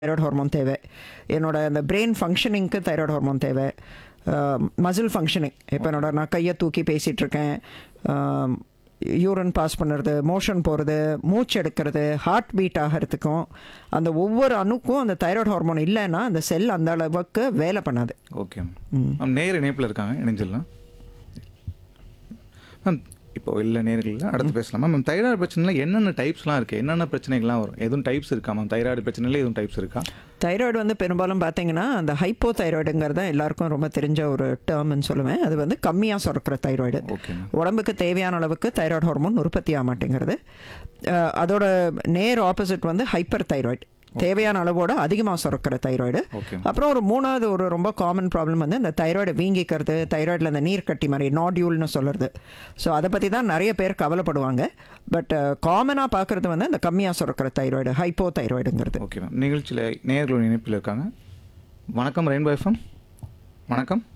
thyroid hormone தேவை என்னோட அந்த பிரெயின் ஃபங்க்ஷனிங்க்கு தைராய்டு ஹார்மோன் தேவை மசில் ஃபங்க்ஷனிங் இப்போ என்னோட நான் கையை தூக்கி பேசிகிட்டு இருக்கேன் யூரின் பாஸ் பண்ணுறது மோஷன் போகிறது மூச்சு எடுக்கிறது ஹார்ட் பீட் ஆகிறதுக்கும் அந்த ஒவ்வொரு அணுக்கும் அந்த தைராய்டு ஹார்மோன் இல்லைன்னா அந்த செல் அந்த அளவுக்கு வேலை பண்ணாது ஓகே மேம் மேம் நேர் இணைப்பில் இருக்காங்க இணைஞ்சிடலாம் மேம் இப்போ இல்லை நேர்கள் அடுத்து பேசலாம் மேம் தைராய்டு பிரச்சனையில் என்னென்ன டைப்ஸ்லாம் இருக்குது என்னென்ன பிரச்சனைகள்லாம் வரும் எதுவும் டைப்ஸ் இருக்கா மேம் தைராய்டு பிரச்சனையில் எதுவும் டைப்ஸ் இருக்கா தைராய்டு வந்து பெரும்பாலும் பார்த்தீங்கன்னா அந்த ஹைப்போ தைராய்டுங்கிறது தான் எல்லாருக்கும் ரொம்ப தெரிஞ்ச ஒரு டேர்ம்னு சொல்லுவேன் அது வந்து கம்மியாக சுரக்கிற தைராய்டு ஓகே மேம் உடம்புக்கு தேவையான அளவுக்கு தைராய்டு ஹார்மோன் உற்பத்தி ஆக மாட்டேங்கிறது அஹ் அதோட நேர் ஆப்போசிட் வந்து ஹைப்பர் தைராய்டு தேவையான அளவோட அதிகமாக சுரக்கிற தைராய்டு ஓகே அப்புறம் ஒரு மூணாவது ஒரு ரொம்ப காமன் ப்ராப்ளம் வந்து இந்த தைராய்டு வீங்கிக்கிறது தைராய்டில் அந்த நீர் கட்டி மாதிரி நாடியூல்னு சொல்கிறது ஸோ அதை பற்றி தான் நிறைய பேர் கவலைப்படுவாங்க பட் காமனாக பார்க்குறது வந்து இந்த கம்மியாக சுரக்கிற தைராய்டு ஹைப்போ தைராய்டுங்கிறது ஓகே மேம் நிகழ்ச்சியில் நேர்கள் இணைப்பில் இருக்காங்க வணக்கம் ரெயின்போ எஃப்எம் வணக்கம்